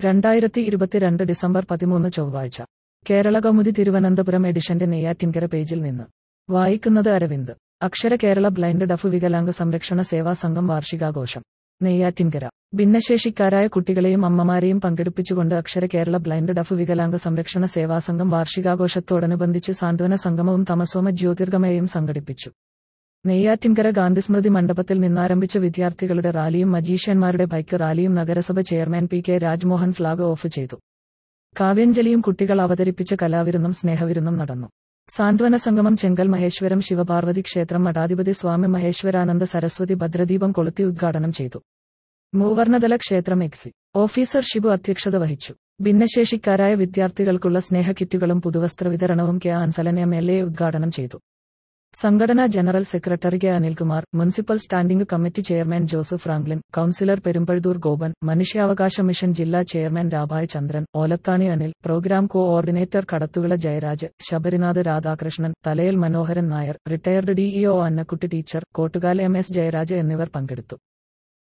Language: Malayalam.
രണ്ടായിരത്തി ഇരുപത്തിരണ്ട് ഡിസംബർ പതിമൂന്ന് ചൊവ്വാഴ്ച കേരള കൗമുദി തിരുവനന്തപുരം എഡിഷന്റെ നെയ്യാറ്റിൻകര പേജിൽ നിന്ന് വായിക്കുന്നത് അരവിന്ദ് അക്ഷര കേരള ബ്ലൈൻഡ് ഡഫ് വികലാംഗ സംരക്ഷണ സേവാ സംഘം വാർഷികാഘോഷം നെയ്യാറ്റിൻകര ഭിന്നശേഷിക്കാരായ കുട്ടികളെയും അമ്മമാരെയും പങ്കെടുപ്പിച്ചുകൊണ്ട് അക്ഷര കേരള ബ്ലൈൻഡ് ഡഫ് വികലാംഗ സംരക്ഷണ സേവാ സംഘം വാർഷികാഘോഷത്തോടനുബന്ധിച്ച് സാന്ത്വന സംഗമവും തമസോമ ജ്യോതിർഗമയയും സംഘടിപ്പിച്ചു നെയ്യാറ്റിൻകര ഗാന്ധിസ്മൃതി മണ്ഡപത്തിൽ നിന്നാരംഭിച്ച വിദ്യാർത്ഥികളുടെ റാലിയും മജീഷ്യന്മാരുടെ ബൈക്ക് റാലിയും നഗരസഭ chairman P K Rajmohan flag off ചെയ്തു കാവ്യഞ്ജലിയും കുട്ടികൾ അവതരിപ്പിച്ച കലാവിരുന്നും സ്നേഹവിരുന്നും നടന്നു സാന്ത്വന സംഗമം ചെങ്കൽ മഹേശ്വരം ശിവപാർവതി ക്ഷേത്രം മഠാധിപതി സ്വാമി മഹേശ്വരാനന്ദ സരസ്വതി ഭദ്രദീപം കൊളുത്തി ഉദ്ഘാടനം ചെയ്തു മൂവർണതല ക്ഷേത്രം എക്സി ഓഫീസർ ഷിബു അധ്യക്ഷത വഹിച്ചു ഭിന്നശേഷിക്കാരായ വിദ്യാർത്ഥികൾക്കുള്ള സ്നേഹ കിറ്റുകളും പുതുവസ്ത്ര വിതരണവും K Anselan M L A ഉദ്ഘാടനം ചെയ്തു സംഘടനാ general secretary K Anilkumar municipal standing committee chairman Joseph Franklin councillor Perumpazhoor Gopan മനുഷ്യാവകാശ മിഷൻ ജില്ലാ chairman Rabhai Chandran Olathanni Anil program coordinator Kadathuvila Jayaraj Sabarinath Radhakrishnan Thalayil Manoharan Nair retired DEO Annakutty teacher Kottukal M S Jayaraj എന്നിവർ പങ്കെടുത്തു